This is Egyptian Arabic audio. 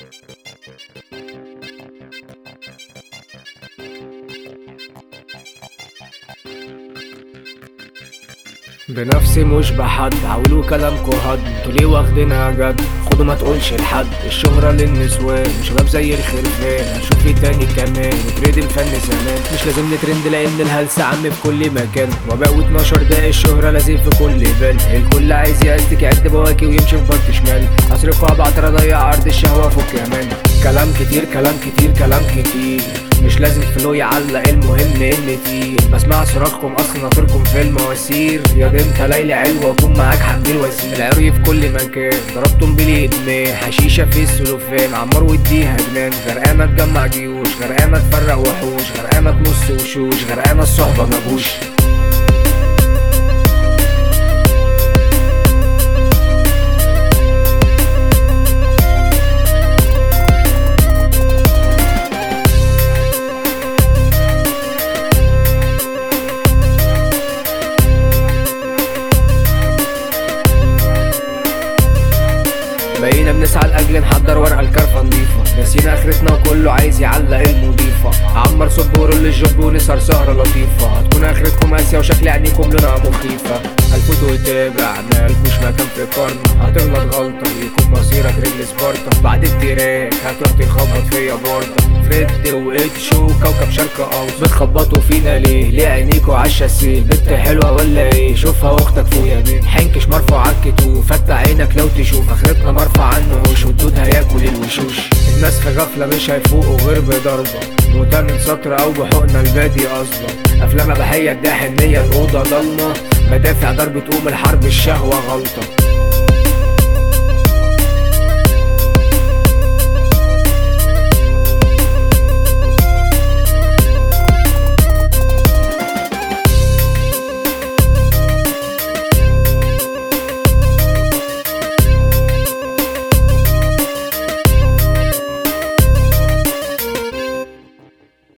بنفسي مش بحد حاولوا كلامكوا هد انتوا ليه واخدينها جد خدوا ما تقولش لحد الشهرة للنسوان شباب زي الخرفان هنشوف ايه تاني كمان نتريد الفن زمان مش لازم نترند لان الهلس عم في كل مكان وباء و12 دقايق الشهرة لازم في كل بال الكل عايز يأستك يعد بواكي ويمشي في بارت شمال اصرفها بعطر اضيع عرض الشهوة فك كمان كلام كتير كلام كتير كلام كتير مش لازم فلو يعلق المهم ان تقيل بسمع صراخكم اصلا ناطركم في المواسير يا دي انت ليلى علوة اكون معاك حمدي الوزير العري في كل مكان ضربتم بالادمان حشيشه في السلوفان عمار واديها جنان غرقانه تجمع جيوش غرقانه تفرق وحوش غرقانه تمص وشوش غرقانه الصحبه مجوش بقينا بنسعى لاجل نحضر ورقه الكرفه نضيفه نسينا اخرتنا وكله عايز يعلق المضيفه عمر صب ورول الجب ونسهر سهره لطيفه هتكون اخرتكم قاسيه وشكل عينيكم لونها مخيفه الفوتو يتابع مالكوش مكان في قرن هتغلط غلطه يكون مصيرك رجل سبارتا بعد التراك هتروح تخبط فيا بورده فريد واتش وكوكب شرق اوسط بتخبطوا فينا ليه ليه عينيكوا عالشاسيه بنت حلوه ولا ايه شوفها اختك فويا بيه حنكش مرفوع عالكتوف فتح عينك لو تشوف اخرتنا مرفع عنه وش والدود هياكل الوشوش الناس في غفله مش هيفوقوا غير بضربه موتة من سطر او بحقنه البادي اصلا افلام اباحيه الداحن نيه الاوضه ضلمه مدافع ضرب تقوم الحرب الشهوه غلطه